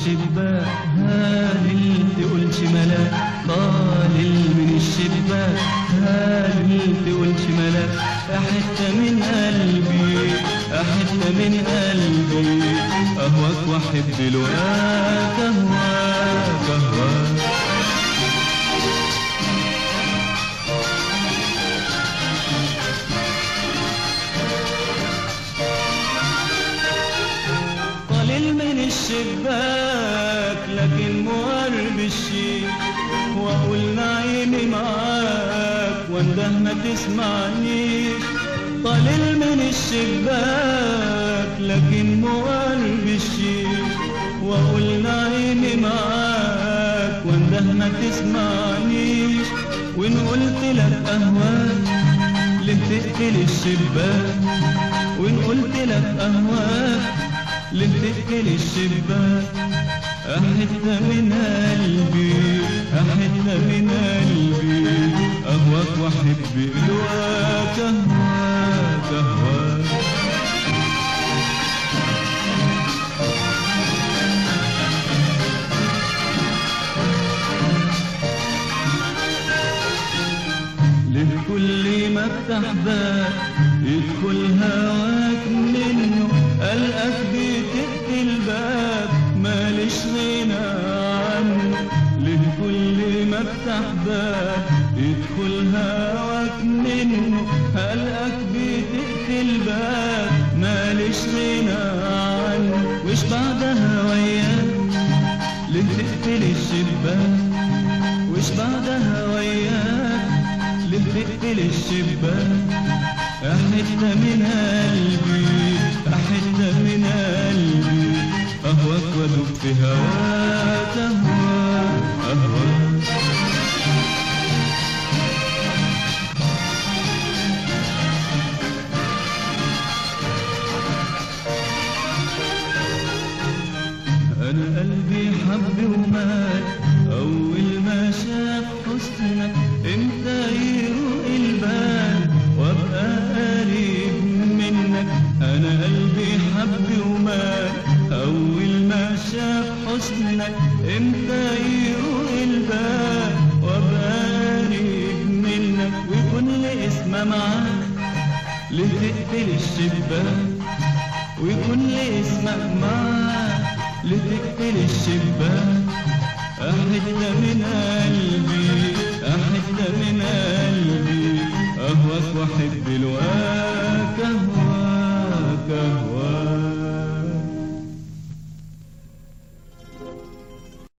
الشباك هاني تقولش ملاك طالل من الشباك هاني تقولش ملاك يا حتة من قلبي يا حتة من قلبي أهواك وأحب الوقت أهواك أهواك طالل من الشباك لكن موارب الشيك واقول نعيمي معاك وانده ما تسمعنيش طالل من الشباك لكن موارب الشيك واقول نعيمي معاك وانده ما تسمعنيش وان قلت لك اهواك ليه تقفل الشباك وان قلت لك اهواك ليه تقفل الشباك حتة من قلبي حتة من قلبي أهواك وأحب إلواك أهواك أهواك ليه كل ما افتح باب يدخل هواك منه قلقك بتقفل الباب ماليش غنى عنه ليه كل ما افتح باب يدخل هواك منه قلقك بتقفل الباب ماليش غنى عنه وش بعدها وياك ليه تقفل الشباك وش بعدها وياك ليه تقفل الشباك حتة من قلبي حتة من قلبي أهواك وأدوب في هواك أهواك أهواك أنا قلبي حب ومات أول ما شاف حسنك إمتى يروق البال وأبقى قريب منك أنا قلبي حب ومات أول ما شاف حسنك إمتى يروق البال وأبقى قريب منك ويكون لي اسمه معاك ليه تقفل الشباك ويكون لي اسمك معاك لتقفل الشباك حتة من قلبي حتة من قلبي أهواك وأحب الواك أهواك أهواك